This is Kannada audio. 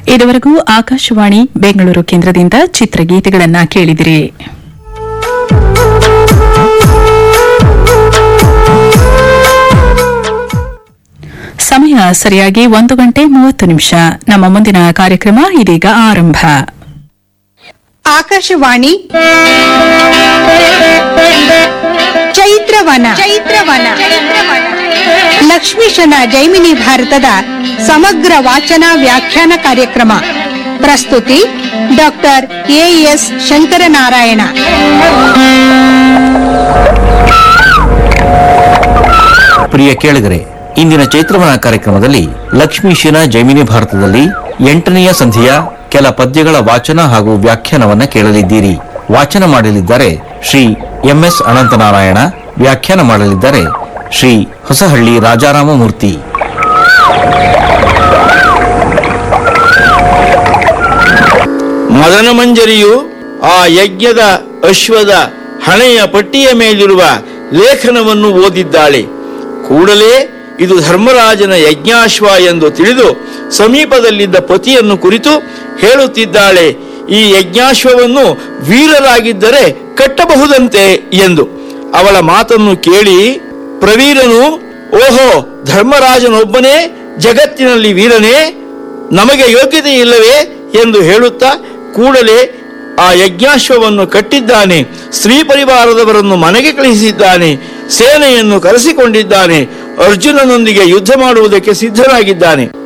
ಇದುವರೆಗೂ ಆಕಾಶವಾಣಿ ಬೆಂಗಳೂರು ಕೇಂದ್ರದಿಂದ ಚಿತ್ರಗೀತೆಗಳನ್ನ ಕೇಳಿದಿರಿ ಸಮಯ ಸರಿಯಾಗಿ ಒಂದು ಗಂಟೆ ಮೂವತ್ತು ನಿಮಿಷ ನಮ್ಮ ಮುಂದಿನ ಕಾರ್ಯಕ್ರಮ ಇದೀಗ ಆರಂಭ ಆಕಾಶವಾಣಿ ಚೈತ್ರವನ ಚೈತ್ರವನ ಲಕ್ಷ್ಮೀಶನ ಜೈಮಿನಿ ಭಾರತದ ಸಮಗ್ರ ವಾಚನ ವ್ಯಾಖ್ಯಾನ ಕಾರ್ಯಕ್ರಮ ಪ್ರಸ್ತುತಿ ಡಾಕ್ಟರ್ ಎಎಸ್ ಶಂಕರನಾರಾಯಣ ಪ್ರಿಯ ಕೇಳಿದರೆ ಇಂದಿನ ಚೈತ್ರವನ ಕಾರ್ಯಕ್ರಮದಲ್ಲಿ ಲಕ್ಷ್ಮೀಶನ ಜೈಮಿನಿ ಭಾರತದಲ್ಲಿ ಎಂಟನೆಯ ಸಂಧಿಯ ಕೆಲ ಪದ್ಯಗಳ ವಾಚನ ಹಾಗೂ ವ್ಯಾಖ್ಯಾನವನ್ನ ಕೇಳಲಿದ್ದೀರಿ ವಾಚನ ಮಾಡಲಿದ್ದಾರೆ ಶ್ರೀ ಎಂಎಸ್ ಅನಂತನಾರಾಯಣ ವ್ಯಾಖ್ಯಾನ ಮಾಡಲಿದ್ದಾರೆ ಶ್ರೀ ಹೊಸಹಳ್ಳಿ ರಾಜಾರಾಮಮೂರ್ತಿ ಮದನ ಮಂಜರಿಯು ಆ ಯಜ್ಞದ ಅಶ್ವದ ಹಣೆಯ ಪಟ್ಟಿಯ ಮೇಲಿರುವ ಲೇಖನವನ್ನು ಓದಿದ್ದಾಳೆ ಕೂಡಲೇ ಇದು ಧರ್ಮರಾಜನ ಯಜ್ಞಾಶ್ವ ಎಂದು ತಿಳಿದು ಸಮೀಪದಲ್ಲಿದ್ದ ಪತಿಯನ್ನು ಕುರಿತು ಹೇಳುತ್ತಿದ್ದಾಳೆ ಈ ಯಜ್ಞಾಶ್ವವನ್ನು ವೀರರಾಗಿದ್ದರೆ ಕಟ್ಟಬಹುದಂತೆ ಎಂದು ಅವಳ ಮಾತನ್ನು ಕೇಳಿ ಪ್ರವೀರನು ಓಹೋ ಧರ್ಮರಾಜನೊಬ್ಬನೇ ಜಗತ್ತಿನಲ್ಲಿ ವೀರನೇ ನಮಗೆ ಯೋಗ್ಯತೆ ಇಲ್ಲವೇ ಎಂದು ಹೇಳುತ್ತಾ ಕೂಡಲೇ ಆ ಯಜ್ಞಾಶ್ವವನ್ನು ಕಟ್ಟಿದ್ದಾನೆ ಸ್ತ್ರೀ ಪರಿವಾರದವರನ್ನು ಮನೆಗೆ ಕಳುಹಿಸಿದ್ದಾನೆ ಸೇನೆಯನ್ನು ಕರೆಸಿಕೊಂಡಿದ್ದಾನೆ ಅರ್ಜುನನೊಂದಿಗೆ ಯುದ್ಧ ಮಾಡುವುದಕ್ಕೆ ಸಿದ್ಧನಾಗಿದ್ದಾನೆ